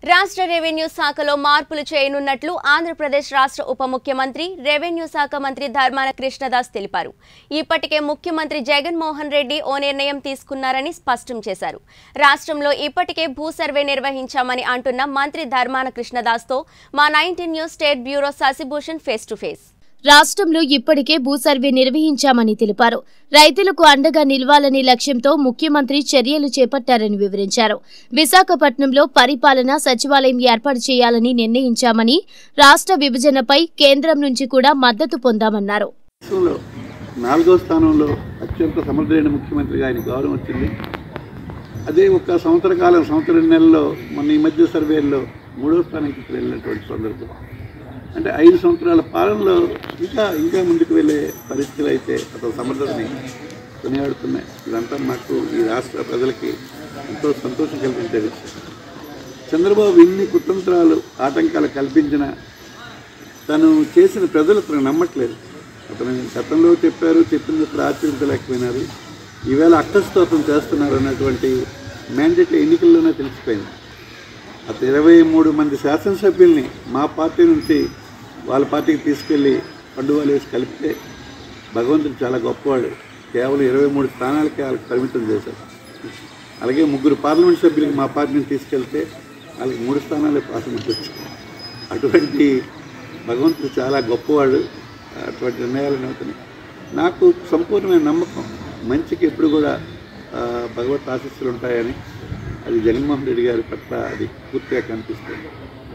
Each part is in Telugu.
రాష్ట్ర రెవెన్యూ శాఖలో మార్పులు చేయనున్నట్లు ఆంధ్రప్రదేశ్ రాష్ట్ర ఉప ముఖ్యమంత్రి రెవెన్యూ శాఖ మంత్రి ధర్మాన కృష్ణదాస్ తెలిపారు ఇప్పటికే ముఖ్యమంత్రి జగన్మోహన్ రెడ్డి ఓ నిర్ణయం తీసుకున్నారని స్పష్టం చేశారు రాష్ట్రంలో ఇప్పటికే భూ సర్వే నిర్వహించామని అంటున్న మంత్రి ధర్మాన కృష్ణదాస్తో మా nineteen news state bureau Sasibhushan face to face రాష్ట్రంలో ఇప్పటికే భూ సర్వే నిర్వహించామని తెలిపారు రైతులకు అండగా నిలవాలనే లక్ష్యంతో ముఖ్యమంత్రి చర్యలు చేపట్టారని వివరించారు విశాఖపట్నంలో పరిపాలన సచివాలయం ఏర్పాటు చేయాలని నిర్ణయించామని రాష్ట్ర విభజనపై కేంద్రం నుంచి కూడా మద్దతు పొందామన్నారు దేశంలో నాలుగో స్థానంలో అత్యంత సమర్థులైన ముఖ్యమంత్రిగా ఆయన గౌరవం వచ్చింది అదే ఒక సంవత్సర కాలం సంవత్సరం నెలల్లో మొన్న ఈ మధ్య సర్వేల్లో మూడో స్థానానికి వెళ్ళినటువంటి సందర్భం అంటే ఐదు సంవత్సరాల పాలనలో ఇంకా ఇంకా ముందుకు వెళ్ళే పరిస్థితులు అయితే అతని సమర్థతని కొనియాడుతున్నాయి ఇదంతా మాకు ఈ రాష్ట్ర ప్రజలకి ఎంతో సంతోషం కలిగించే విషయం చంద్రబాబు ఇన్ని కుతంత్రాలు ఆటంకాలు కల్పించిన తను చేసిన ప్రజలు అతను నమ్మట్లేదు అతను గతంలో చెప్పారు చెప్పిన అతను ఆచరించలేకపోయినారు ఈవేళ అక్కస్తో అతను చేస్తున్నారు అన్నటువంటి మ్యాండేట్ ఎన్నికల్లోనే తెలిసిపోయింది అతను ఇరవై మూడు మంది శాసనసభ్యుల్ని మా పార్టీ నుంచి వాళ్ళ పార్టీకి తీసుకెళ్ళి పండుగలు వేసి కలిపితే భగవంతుడు చాలా గొప్పవాడు కేవలం ఇరవై మూడు స్థానాలకే వాళ్ళకి పరిమితం చేశారు అలాగే ముగ్గురు పార్లమెంట్ సభ్యులకి మా పార్టీని తీసుకెళ్తే వాళ్ళకి మూడు స్థానాలే పాస్ వచ్చాయి అటువంటి భగవంతుడు చాలా గొప్పవాడు అటువంటి నిర్ణయాలను అవుతున్నాయి నాకు సంపూర్ణమైన నమ్మకం మంచికి ఎప్పుడు కూడా ఆ, భగవత్ ఆశీస్సులు ఉంటాయని అది జగన్మోహన్ రెడ్డి గారి పట్ల అది పూర్తిగా కనిపిస్తుంది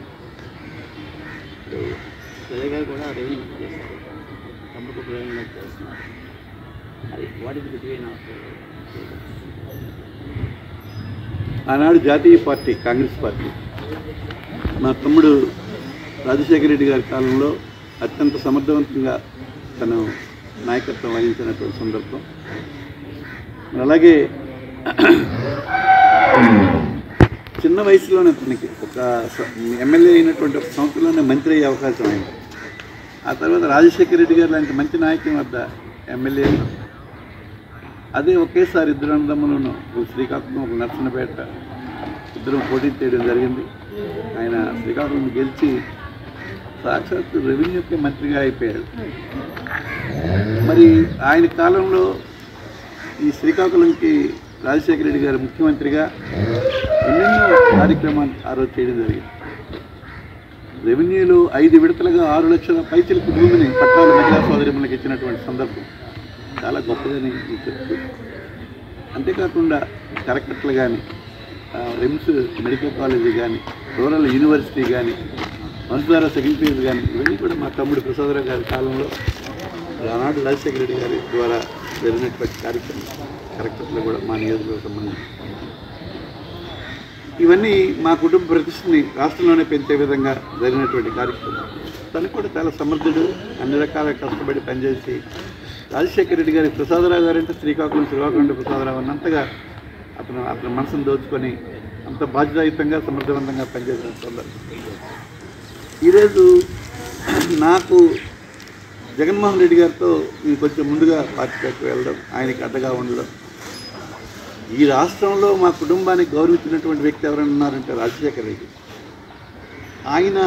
ప్రజలు గారు కూడా రెవెన్యూ చేస్తారు తమ్ముడు రెవెన్యూ చేస్తున్నారు అది వాట్ ఇస్ బిట్వీన్ ఆనాడు జాతీయ పార్టీ కాంగ్రెస్ పార్టీ మా తమ్ముడు రాజశేఖర రెడ్డి గారి కాలంలో అత్యంత సమర్థవంతంగా తను నాయకత్వం వహించినటువంటి సందర్భం మరి అలాగే చిన్న వయసులోనే తనకి ఒక స- ఎమ్మెల్యే అయినటువంటి ఒక సంవత్సరంలోనే మంత్రి అయ్యే అవకాశం అయింది ఆ తర్వాత రాజశేఖర రెడ్డి గారు లాంటి మంచి నాయకుని వద్ద ఎమ్మెల్యే అదే ఒకేసారి ఇద్దరు అన్నదమ్ములను ఒక శ్రీకాకుళం ఒక నర్సనపేట ఇద్దరం పోటీ చేయడం జరిగింది ఆయన శ్రీకాకుళం గెలిచి సాక్షాత్ రెవెన్యూకి మంత్రిగా అయిపోయాడు మరి ఆయన కాలంలో ఈ శ్రీకాకుళంకి రాజశేఖర రెడ్డి గారు ముఖ్యమంత్రిగా ఎన్నెన్నో కార్యక్రమాలు ఆ రోజు చేయడం జరిగింది రెవెన్యూలో ఐదు విడతలుగా ఆరు లక్షల పైచిలకు భూమిని పట్టాలు మహిళా సోదరిములకు ఇచ్చినటువంటి సందర్భం చాలా గొప్పదని నేను చెప్తూ అంతేకాకుండా కరకట్లు కానీ రిమ్స్ మెడికల్ కాలేజీ కానీ రూరల్ యూనివర్సిటీ కానీ వంశధార సెక్రటరీస్ కానీ ఇవన్నీ కూడా మా తమ్ముడు ప్రసాదరావు గారి కాలంలో ఆనాడు రాజశేఖర రెడ్డి గారి ద్వారా జరిగినటువంటి కార్యక్రమం కరెక్టర్లో కూడా మా నియోజకవర్గ సంబంధించి ఇవన్నీ మా కుటుంబ ప్రతిష్టని రాష్ట్రంలోనే పెంచే విధంగా జరిగినటువంటి కార్యక్రమం తను కూడా చాలా సమర్థుడు అన్ని రకాల కష్టపడి పనిచేసి రాజశేఖర రెడ్డి గారి ప్రసాదరావు గారు అంటే శ్రీకాకుళం శ్రీకాకుళం ప్రసాదరావు అన్నంతగా అతను అతని మనసును దోచుకొని అంత బాధ్యతాయుతంగా సమర్థవంతంగా పనిచేసిన సందర్భం ఈరోజు నాకు జగన్మోహన్ రెడ్డి గారితో నేను కొంచెం ముందుగా పార్టీలోకి వెళ్ళడం ఆయనకి అడ్డగా ఉండడం ఈ రాష్ట్రంలో మా కుటుంబానికి గౌరవించినటువంటి వ్యక్తి ఎవరైనా ఉన్నారంటే రాజశేఖర రెడ్డి ఆయన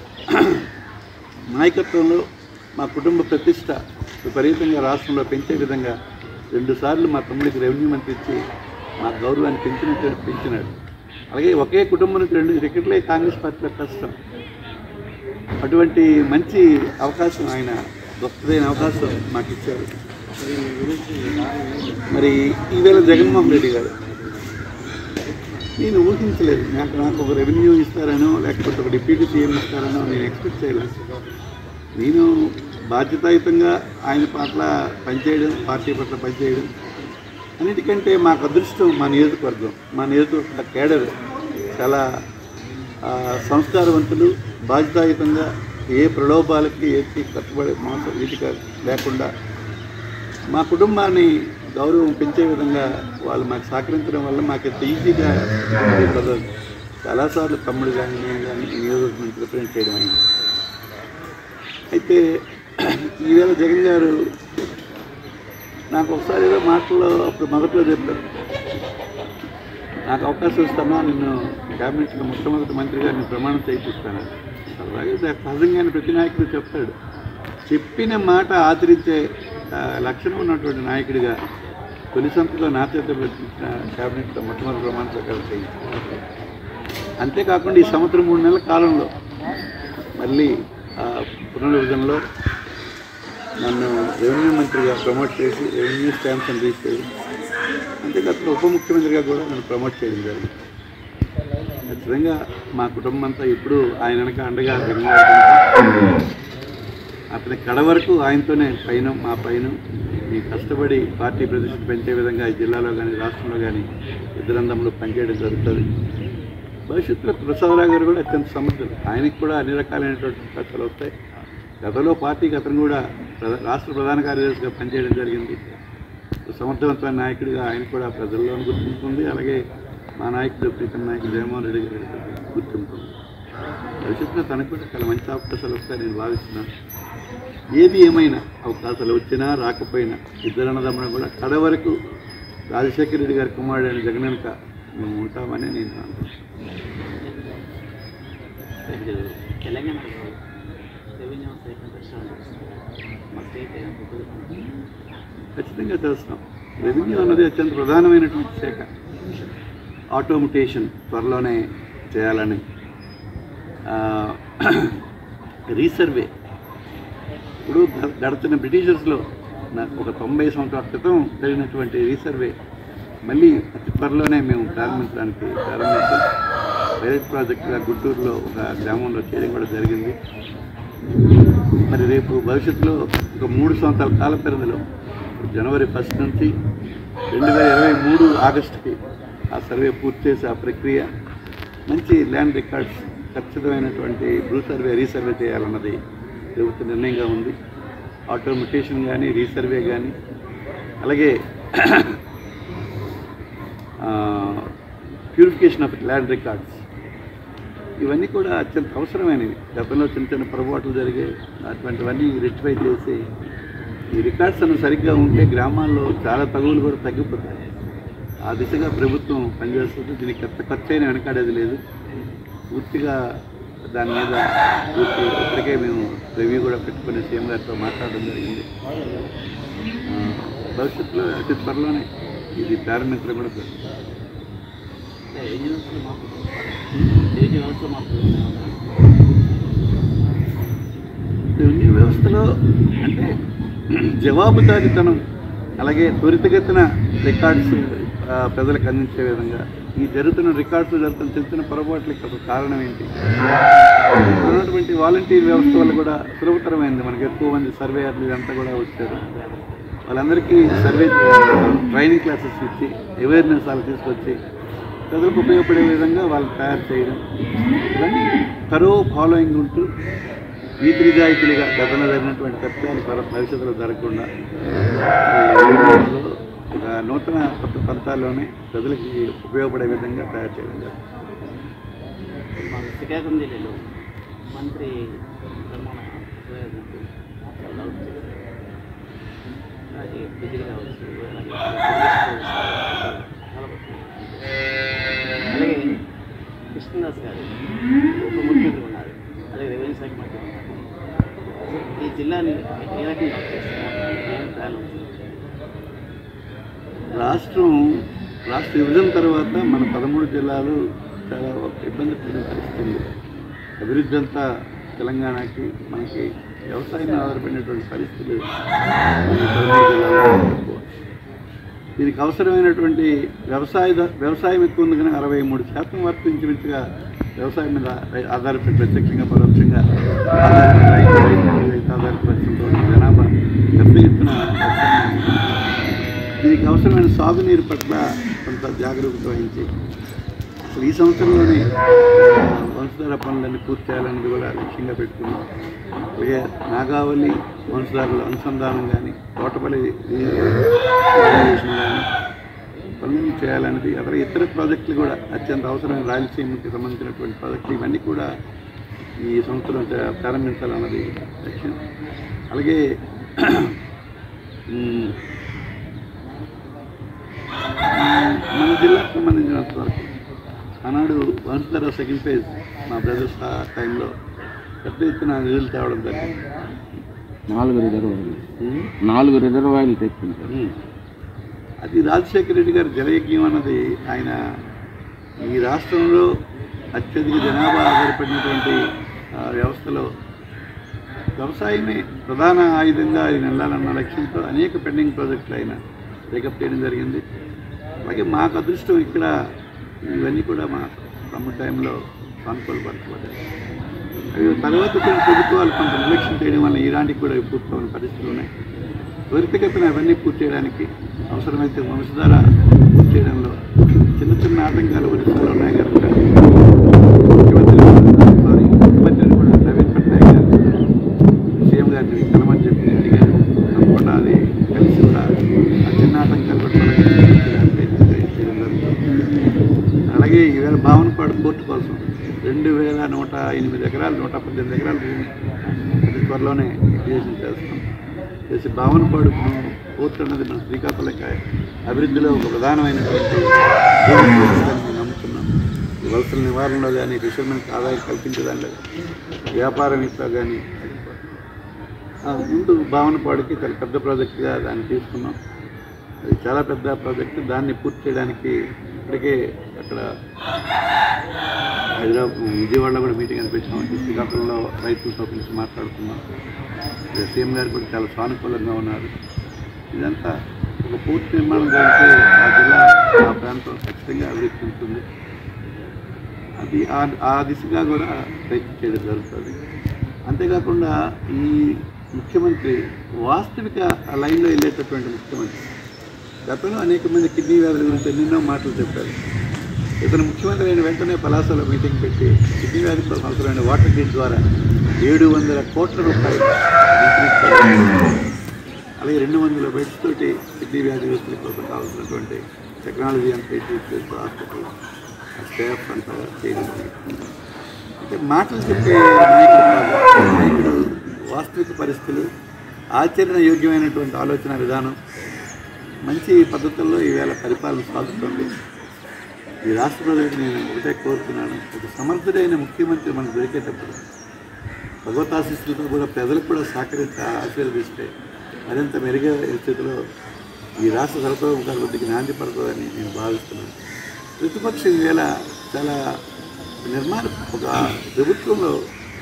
నాయకత్వంలో మా కుటుంబ ప్రతిష్ట విపరీతంగా రాష్ట్రంలో పెంచే విధంగా రెండుసార్లు మా తమ్ముడికి రెవెన్యూ మంత్రి ఇచ్చి మా గౌరవాన్ని పెంచినట్టు పెంచినాడు అలాగే ఒకే కుటుంబం నుంచి రెండు టికెట్లే కాంగ్రెస్ పార్టీలో కష్టం అటువంటి మంచి అవకాశం ఆయన గొప్పదైన అవకాశం మాకు ఇచ్చారు మరి ఈవేళ జగన్మోహన్ రెడ్డి గారు నేను ఊహించలేదు నాకు నాకు ఒక రెవెన్యూ ఇస్తారనో లేకపోతే ఒక డిప్యూటీ సీఎం ఇస్తారనో నేను ఎక్స్పెక్ట్ చేయలేదు నేను బాధ్యతాయుతంగా ఆయన పట్ల పనిచేయడం పార్టీ పట్ల పనిచేయడం అన్నిటికంటే మాకు అదృష్టం మా నియోజకవర్గం మా నియోజకవర్గ కేడర్ చాలా ఆ, సంస్కారవంతులు బాధ్యతాయుతంగా ఏ ప్రలోభాలకి ఏది కట్టుబడి మోసం వీటికి లేకుండా మా కుటుంబాన్ని గౌరవం పెంచే విధంగా వాళ్ళు మాకు సహకరించడం వల్ల మాకు ఇంత ఈజీగా బ్రదర్ చాలాసార్లు తమ్ముడు కానీ నేను కానీ ఈ నియోజకవర్గం నుంచి రిప్రజెంట్ చేయడం అయింది అయితే ఈవేళ జగన్ గారు నాకు ఒకసారి ఏదో మాటల్లో అప్పుడు మొదట్లో చెప్పారు నాకు అవకాశం ఇస్తామా నిన్ను క్యాబినెట్లో మొట్టమొదటి మంత్రిగా నేను ప్రమాణం చేయిస్తాను అలాగే సహజంగానే ప్రతి నాయకుడు చెప్తాడు చెప్పిన మాట ఆచరించే ఆ, లక్షణం ఉన్నటువంటి నాయకుడిగా తొలి సంతలో నా చేత పెట్టించిన క్యాబినెట్లో మొట్టమొదటి ప్రమాణ స్వీకారం చేయించాను అంతేకాకుండా ఈ సంవత్సరం మూడు నెలల కాలంలో మళ్ళీ ఆ పునర్విభజనలో నన్ను రెవెన్యూ మంత్రిగా ప్రమోట్ చేసి రెవెన్యూ స్టాంప్స్ అని రిజిస్టర్ అంతేకాకుండా ఉప ముఖ్యమంత్రిగా కూడా నన్ను ప్రమోట్ చేయడం జరిగింది ఖచ్చితంగా మా కుటుంబం అంతా ఇప్పుడు ఆయన వెనక అండగా వెనుకాడుతుంటాం. అతని కడ వరకు ఆయనతోనే పైన మా పైన ఈ కష్టపడి పార్టీ ప్రతిష్ట పెంచే విధంగా ఈ జిల్లాలో కానీ రాష్ట్రంలో కానీ ఇద్దరందంలో పనిచేయడం జరుగుతుంది భవిష్యత్తులో ప్రసాదరావు గారు కూడా అత్యంత సమర్థులు ఆయనకి కూడా అన్ని రకాలైనటువంటి ఖర్చులు వస్తాయి గతంలో పార్టీకి అతను కూడా ప్రధా- రాష్ట్ర ప్రధాన కార్యదర్శిగా పనిచేయడం జరిగింది సమర్థవంతమైన నాయకుడిగా ఆయన కూడా ప్రజల్లో గుర్తింపు ఉంది అలాగే మా నాయకుడు ప్రీతం నాయకుడు జగన్మోహన్ రెడ్డి గారి గుర్తింపు ఉంది భవిష్యత్తులో తనకు కూడా చాలా మంచి అవకాశాలు వస్తాయని నేను భావిస్తున్నాను ఏది ఏమైనా అవకాశాలు వచ్చినా రాకపోయినా ఇద్దరు అన్నదమ్మున కూడా కడ వరకు రాజశేఖర రెడ్డి గారి కుమారుడు అయిన జగననక మేము ఉంటామని నేను అనుకుంటున్నాను ఇప్పుడు తెలంగాణలో రెవెన్యూ శాఖ పరిశ్రమ మా స్టేట్ ఉపయోగపడుతుంది ఖచ్చితంగా చేస్తున్నాం రెవెన్యూ అన్నది అత్యంత ప్రధానమైనటువంటి శాఖ ఆటోమిటేషన్ త్వరలోనే చేయాలని ఆ, రీసర్వే ఇప్పుడు గ- గడుతున్న బ్రిటిషర్స్లో నాకు ఒక తొంభై సంవత్సరాల క్రితం జరిగినటువంటి రీసర్వే మళ్ళీ అతి త్వరలోనే మేము ప్రారంభించడానికి ప్రారంభించాం పైలట్ ప్రాజెక్టుగా గుంటూరులో ఒక గ్రామంలో చేయడం కూడా జరిగింది మరి రేపు భవిష్యత్తులో ఒక మూడు సంవత్సరాల కాల పరిధిలో జనవరి ఫస్ట్ నుంచి రెండు వేల ఇరవై మూడు ఆగస్టుకి ఆ సర్వే పూర్తి చేసి ఆ ప్రక్రియ మంచి ల్యాండ్ రికార్డ్స్ ఖచ్చితమైనటువంటి భూ సర్వే రీసర్వే చేయాలన్నది ప్రభుత్వ నిర్ణయంగా ఉంది ఆటోమిటేషన్ కానీ రీసర్వే కానీ అలాగే ప్యూరిఫికేషన్ ఆఫ్ ల్యాండ్ రికార్డ్స్ ఇవన్నీ కూడా అత్యంత అవసరమైనవి గతంలో చిన్న చిన్న పొరపాట్లు జరిగాయి అటువంటివన్నీ రెక్టిఫై చేసి ఈ రికార్డ్స్ అన్న సరిగ్గా ఉంటే గ్రామాల్లో చాలా తగువులు కూడా తగ్గిపోతాయి ఆ దిశగా ప్రభుత్వం పనిచేస్తుంది దీనికి ఎంత ఖర్చు అయినా వెనకాడేది లేదు పూర్తిగా దాని మీద పూర్తి ఇప్పటికే మేము రివ్యూ కూడా పెట్టుకుని సీఎం గారితో మాట్లాడడం జరిగింది ఆ, భవిష్యత్తులో అతి త్వరలోనే ఇది ప్రారంభించడం కూడా జరుగుతుంది అంటే రెవెన్యూ వ్యవస్థలో మార్పు రెవెన్యూ వ్యవస్థలో మార్పు రెవెన్యూ వ్యవస్థలో అంటే జవాబుదారీతనం అలాగే త్వరితగతిన రికార్డ్స్ ఆ, ప్రజలకు అందించే విధంగా ఈ జరుగుతున్న రికార్డ్స్ జరుగుతున్న చిన్న చిన్న పొరపాట్లకి అసలు కారణం ఏంటి ఇప్పుడు ఉన్నటువంటి వాలంటీర్ వ్యవస్థ వల్ల కూడా సులభతరమైంది మనకి ఎక్కువ మంది సర్వేయర్లు ఇదంతా కూడా వచ్చారు వాళ్ళందరికీ సర్వే ట్రైనింగ్ క్లాసెస్ ఇచ్చి అవేర్నెస్ వాళ్ళు తీసుకొచ్చి ప్రజలకు ఉపయోగపడే విధంగా వాళ్ళు తయారు చేయడం ఇవన్నీ కరో ఫాలోయింగ్ ఉంటూ నీతి నిజాయితీలుగా గతంలో జరిగినటువంటి తప్పాలు భర- భవిష్యత్తులో జరగకుండా ఈ ఒక నూతన కొత్త పంతాల్లోనే ప్రజలకి ఉపయోగపడే విధంగా తయారు చేయడం జరుగుతుంది మాకు శ్రీకాకుళం జిల్లాలో మంత్రి ధర్మాన ఉపయోగించి చాలా అవుట్ చేశారు. అలాగే బిజిలీ కావచ్చు అలాగే పోలీస్ కావచ్చు, చాలా పడుతుంది. అలాగే కృష్ణదాస్ గారు ఉప ముఖ్యమంత్రి ఉన్నారు అలాగే రెవెన్యూ శాఖ మంత్రి ఉన్నారు ఈ జిల్లాని ఏ రకంగా చేస్తున్నారు ఏం ప్లాన్ ఉంది రాష్ట్రం రాష్ట్ర విభజన తర్వాత మన పదమూడు జిల్లాలు చాలా ఒక ఇబ్బంది పడిన పరిస్థితి ఉంది అభివృద్ధి అంతా తెలంగాణకి మనకి వ్యవసాయం ఆధారపడినటువంటి పరిస్థితులు మన పదమూడు జిల్లాల్లో తక్కువ. దీనికి అవసరమైనటువంటి వ్యవసాయ వ్యవసాయం ఎక్కువ ఉంది కానీ అరవై మూడు శాతం వరకు ఇంచుమించుగా వ్యవసాయం మీద రై- ఆధారపడి ప్రత్యక్షంగా పరోక్షంగా ఆధారపడి రైతు రైతు రైతు ఆధారపడి వచ్చినటువంటి జనాభా పెద్ద ఎత్తున వ్యవసాయం దీనికి అవసరమైన సాగునీరు పట్ల కొంత జాగరూకత వహించి అసలు ఈ సంవత్సరంలోనే ఆ, వంశధార పనులన్నీ పూర్తి చేయాలన్నది కూడా లక్ష్యంగా పెట్టుకున్నాం అలాగే నాగావళి వంశధారుల అనుసంధానం కానీ తోటపల్లి రిజర్వేషన్ కానీ పనులు చేయాలన్నది అలాగే ఇతర ప్రాజెక్టులు కూడా అత్యంత అవసరమైన రాయలసీమకి సంబంధించినటువంటి ప్రాజెక్టులు ఇవన్నీ కూడా ఈ సంవత్సరం చ- ప్రారంభించాలన్నది లక్ష్యం అలాగే ఉమ్, మన జిల్లాకు సంబంధించినంత వరకు ఆనాడు వంశధార సెకండ్ ఫేజ్ మా బ్రదర్స్ ఆ టైంలో పెద్ద ఎత్తున నిధులు తేవడం జరిగింది నాలుగు రిజర్వాయర్లు ఉమ్. నాలుగు రిజర్వాయర్లు తెచ్చుకుంటారు ఉమ్. అది రాజశేఖర రెడ్డి గారి జలయజ్ఞం అన్నది ఆయన ఈ రాష్ట్రంలో అత్యధిక జనాభా ఆధారపడినటువంటి ఆ, వ్యవస్థలో వ్యవసాయమే ప్రధాన ఆయుధంగా ఆయన వెళ్ళాలన్న లక్ష్యంతో అనేక పెండింగ్ ప్రాజెక్టులు ఆయన టేకప్ చేయడం జరిగింది అలాగే మాకు అదృష్టం ఇక్కడ ఇవన్నీ కూడా మా తమ్ముడు టైంలో సానుకూల పరచబడ్డాయి అవి తర్వాత కొన్ని ప్రభుత్వాలు కొంత నిర్లక్ష్యం చేయడం వల్ల ఈరానికి కూడా పూర్తవని పరిస్థితులు ఉన్నాయి త్వరితగతిన అవన్నీ పూర్తి చేయడానికి అవసరమైతే వంశధార పూర్తి చేయడంలో చిన్న చిన్న ఆటంకాలు ఒరిస్సాలో ఉన్నాయి కనుక ముఖ్యమంత్రి సారీ ముఖ్యమంత్రి కూడా నవీన్ పట్నాయక్ గారు సీఎం గారిని కలమని చెప్పి అడిగారు తప్పకుండా అది కలిసి కూడా ఆ చిన్న ఆటంకాలు కూడా తొలగించడానికి ప్రయత్నం చేయడం జరుగుతుంది. అలాగే ఈవేళ భావనపాడు కోర్టు కోసం రెండు వేల నూట ఎనిమిది ఎకరాలు నూట పద్దెనిమిది ఎకరాల భూమి అతి త్వరలోనే క్రియేషన్ చేస్తాం చేసి భావనపాడు కోర్టు అన్నది మన శ్రీకాకుళం అభివృద్ధిలో ఒక ప్రధానమైనటువంటి భూమి పూజిస్తాన్ని మేము నమ్ముతున్నాం ఈ వలసల నివారణలో కానీ ఫిషర్మెన్కి ఆదాయం కల్పించడంలో కానీ వ్యాపారమితో కానీ ఆ, ముందు భావనపాడుకి చాలా పెద్ద ప్రాజెక్టుగా దాన్ని తీసుకున్నాం అది చాలా పెద్ద ప్రాజెక్టు దాన్ని పూర్తి చేయడానికి ఇప్పటికే అక్కడ హైదరాబాద్ విజయవాడలో కూడా మీటింగ్ అనిపించాం శ్రీకాకుళంలో రైతులతో పిలిచి మాట్లాడుకున్నాం ఇక సీఎం గారు కూడా చాలా సానుకూలంగా ఉన్నారు ఇదంతా ఒక పూర్తి నిర్మాణం జరిగితే ఆ జిల్లా ఆ ప్రాంతం ఖచ్చితంగా అభివృద్ధి ఉంటుంది అది ఆ- ఆ దిశగా కూడా ప్రయత్నం చేయడం జరుగుతుంది అంతేకాకుండా ఈ ముఖ్యమంత్రి వాస్తవిక లైన్లో వెళ్ళేటటువంటి ముఖ్యమంత్రి గతంలో అనేక మంది కిడ్నీ వ్యాధుల గురించి ఎన్నెన్నో మాటలు చెప్పారు ఇతను ముఖ్యమంత్రి అయిన వెంటనే పలాసలో మీటింగ్ పెట్టి కిడ్నీ వ్యాధి కోసం అవసరమైన వాటర్ గ్రిడ్ ద్వారా ఏడు వందల కోట్ల రూపాయలు మంత్రి అలాగే రెండు వందల బెడ్స్ తోటి కిడ్నీ వ్యాధిగ్రస్తుల కోసం కావాల్సినటువంటి టెక్నాలజీ అంతా ఇచ్చి హాస్పిటల్ స్టాఫ్ అంతా చేయడం జరుగుతుంది. అంటే మాటలు చెప్పే నాయకుడు కాదు నాయకుడు వాస్తవిక పరిస్థితులు ఆచరణ యోగ్యమైనటువంటి ఆలోచన విధానం మంచి పద్ధతుల్లో ఈవేళ పరిపాలన సాగుతుంది ఈ రాష్ట్ర ప్రజలకు నేను ఒకటే కోరుతున్నాను ఒక సమర్థుడైన ముఖ్యమంత్రి మనకు దొరికేటప్పుడు భగవతాశిస్తులతో కూడా ప్రజలకు కూడా సహకరించి ఆశీర్వదిస్తే మరింత మెరుగైన స్థితిలో ఈ రాష్ట్ర సర్వతోముఖ అభివృద్ధికి నాంది పడుతుందని నేను భావిస్తున్నాను ప్రతిపక్షం ఈవేళ చాలా నిర్మాణ ఒక ప్రభుత్వంలో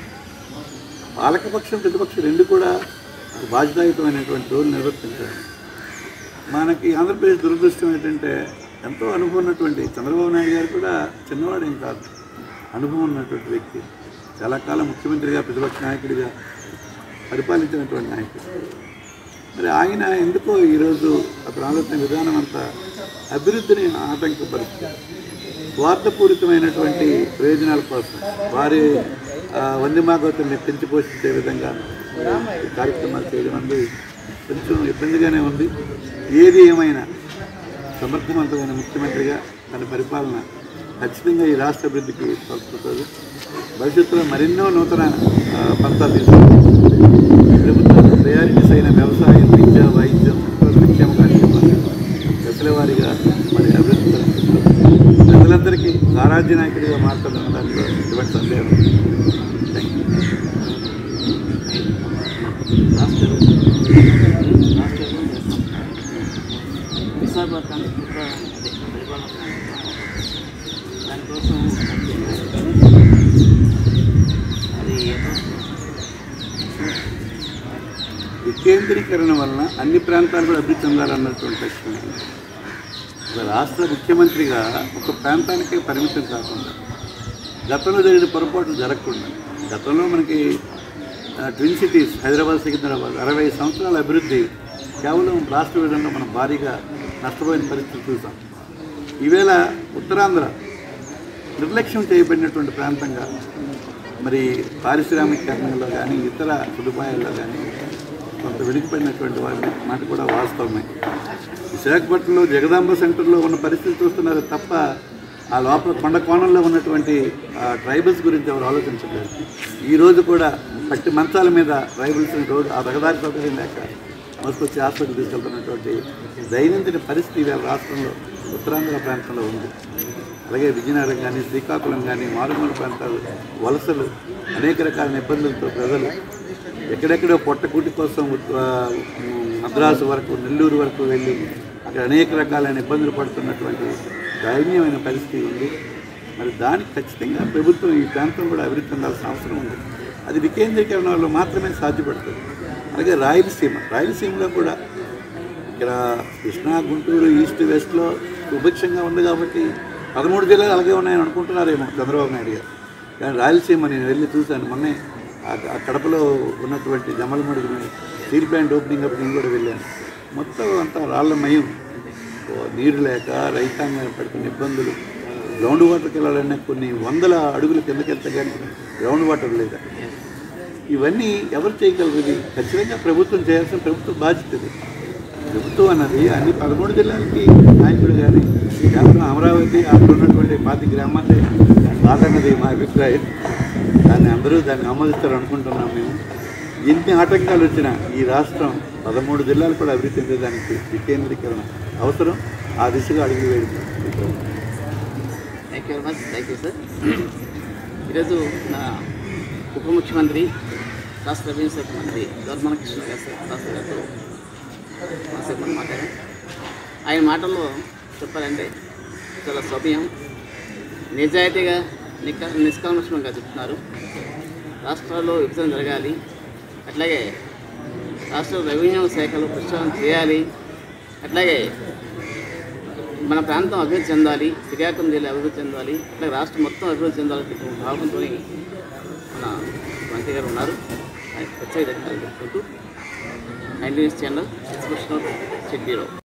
పాలకపక్షం ప్రతిపక్షం రెండు కూడా ఒక బాధ్యతాయుతమైనటువంటి రోల్ నిర్వర్తించారు మనకి ఆంధ్రప్రదేశ్ దురదృష్టం ఏంటంటే ఎంతో అనుభవం ఉన్నటువంటి చంద్రబాబు నాయుడు గారు కూడా చిన్నవాడేం కాదు అనుభవం ఉన్నటువంటి వ్యక్తి చాలా కాలం ముఖ్యమంత్రిగా ప్రతిపక్ష నాయకుడిగా పరిపాలించినటువంటి నాయకుడు మరి ఆయన ఎందుకో ఈరోజు అతను ఆలోచన విధానం అంతా అభివృద్ధిని ఆటంకపరుస్తుంది స్వార్థపూరితమైనటువంటి ప్రయోజనాల కోసం వారి ఆ, వంది మాగవతుల్ని పెంచి పోషించే విధంగా ఈ కార్యక్రమాలు చేయడం అనేది కొంచెం ఇబ్బందిగానే ఉంది ఏది ఏమైనా సమర్థవంతమైన ముఖ్యమంత్రిగా తన పరిపాలన ఖచ్చితంగా ఈ రాష్ట్ర అభివృద్ధికి తోడ్పడుతుంది భవిష్యత్తులో మరెన్నో నూతన ఆ, పంతాలు తీసుకుంటుంది ప్రభుత్వం ప్రయారిటీస్ అయిన వ్యవసాయం విద్య వైద్యం ఇతర సంక్షేమ కార్యక్రమాలు దశల వారీగా మరి అభివృద్ధి జరుగుతుంది. ప్రజలందరికీ సారాజ్య నాయకుడిగా మారుతున్న దాంట్లో ఎటువంటి సందేహం లేదు. థ్యాంక్ యూ రాష్ట్ర రాష్ట్రంలో చేస్తాం విశాఖపట్నానికి కొత్త అదే పరిపాలన దానికోసం అది ఏదో వికేంద్రీకరణ వలన అన్ని ప్రాంతాలు కూడా అభివృద్ధి చెందాలన్నటువంటి లక్ష్యం ఒక రాష్ట్ర ముఖ్యమంత్రిగా ఒక ప్రాంతానికే పరిమితం కాకుండా గతంలో జరిగిన పొరపాట్లు జరగకుండా గతంలో మనకి ఆ, ట్విన్ సిటీస్ హైదరాబాద్ సికింద్రాబాద్ అరవై సంవత్సరాల అభివృద్ధి కేవలం రాష్ట్ర విధంగా మనం భారీగా నష్టపోయిన పరిస్థితి చూసాం ఈవేళ ఉత్తరాంధ్ర నిర్లక్ష్యం చేయబడినటువంటి ప్రాంతంగా మరి పారిశ్రామికీకరణలో కానీ ఇతర సదుపాయాల్లో కానీ కొంత వెనుకబడినటువంటి వారి మాట కూడా వాస్తవమే విశాఖపట్నంలో జగదాంబ సెంటర్లో ఉన్న పరిస్థితి చూస్తున్నారు తప్ప ఆ లోపల కొండ కోణంలో ఉన్నటువంటి ఆ ట్రైబల్స్ గురించి ఎవరు ఆలోచించలేదు ఈ రోజు కూడా పట్టి మంచాల మీద ట్రైబల్స్ రోడ్డు ఆ రహదారి సౌకర్యం లేక మోసుకొచ్చి హాస్పిటల్ తీసుకెళ్తున్నటువంటి దైనందిన పరిస్థితి ఇవాళ రాష్ట్రంలో ఉత్తరాంధ్ర ప్రాంతంలో ఉంది అలాగే విజయనగరం కానీ శ్రీకాకుళం కానీ మారుమూల ప్రాంతాలు వలసలు అనేక రకాల ఇబ్బందులతో ప్రజలు ఎక్కడెక్కడో పొట్టకూటి కోసం ఆ, మద్రాసు వరకు నెల్లూరు వరకు వెళ్ళి అక్కడ అనేక రకాలైన ఇబ్బందులు పడుతున్నటువంటి దయనీయమైన పరిస్థితి ఉంది మరి దానికి ఖచ్చితంగా ప్రభుత్వం ఈ ప్రాంతం కూడా అభివృద్ధి చెందాల్సిన అవసరం ఉంది అది వికేంద్రీకరణ వల్ల మాత్రమే సాధ్యపడుతుంది అలాగే రాయలసీమ రాయలసీమలో కూడా ఇక్కడ కృష్ణా గుంటూరు ఈస్ట్ వెస్ట్లో సుభిక్షంగా ఉంది కాబట్టి పదమూడు జిల్లాలు అలాగే ఉన్నాయని అనుకుంటున్నారేమో చంద్రబాబు నాయుడు గారు కానీ రాయలసీమ నేను వెళ్ళి చూశాను మొన్నే ఆ- ఆ కడపలో ఉన్నటువంటి జమలమడుగు స్టీల్ ప్లాంట్ ఓపెనింగ్ అప్పుడు నేను కూడా వెళ్ళాను మొత్తం అంతా రాళ్ళమయం ఓ నీరు లేక రైతాంగం పడుతున్న ఇబ్బందులు గ్రౌండ్ వాటర్కి వెళ్ళాలన్నా కొన్ని వందల అడుగుల కిందకి వెళ్తే కానీ గ్రౌండ్ వాటర్ లేదా ఇవన్నీ ఎవరు చేయగలరు ఇది ఖచ్చితంగా ప్రభుత్వం చేయాల్సిన ప్రభుత్వ బాధ్యత ఇది ప్రభుత్వం అన్నది అన్ని పదమూడు జిల్లాలకి నాయకుడు కానీ కేవలం అమరావతి అక్కడ ఉన్నటువంటి పాతి గ్రామాలే కాదన్నది మా అభిప్రాయం దాన్ని అందరూ దాన్ని ఆమోదిస్తారు అనుకుంటున్నాం మేము ఎన్ని ఆటంకాలు వచ్చినా ఈ రాష్ట్రం పదమూడు జిల్లాలు కూడా అభివృద్ధి చెందేదానికి వికేంద్రీకరణ అవసరం ఆ దిశగా అడుగు వేయడం ఈ ప్రభుత్వం. Thank you very much thank you sir ఈరోజు నా ఉప ముఖ్యమంత్రి రాష్ట్ర రెవెన్యూ శాఖ మంత్రి ధర్మన కృష్ణ గారు సార్ రాష్ట్ర గారితో కాసేపు మనం మాట్లాడాం ఆయన మాటల్లో చెప్పాలంటే చాలా సౌమ్యం నిజాయితీగా నిక నిష్కల్మషంగా చెప్తున్నారు రాష్ట్రాల్లో విభజన జరగాలి అట్లాగే రాష్ట్ర రెవెన్యూ శాఖలో ప్రక్షాళన చేయాలి అట్లాగే మన ప్రాంతం అభివృద్ధి చెందాలి శ్రీకాకుళం జిల్లా అభివృద్ధి చెందాలి అట్లా రాష్ట్రం మొత్తం అభివృద్ధి చెందాలని భావంతో మన మంత్రి గారు ఉన్నారు ఆయన ప్రత్యేక ధన్యవాదాలు చెప్పుకుంటూ ninety news channel expression of schedule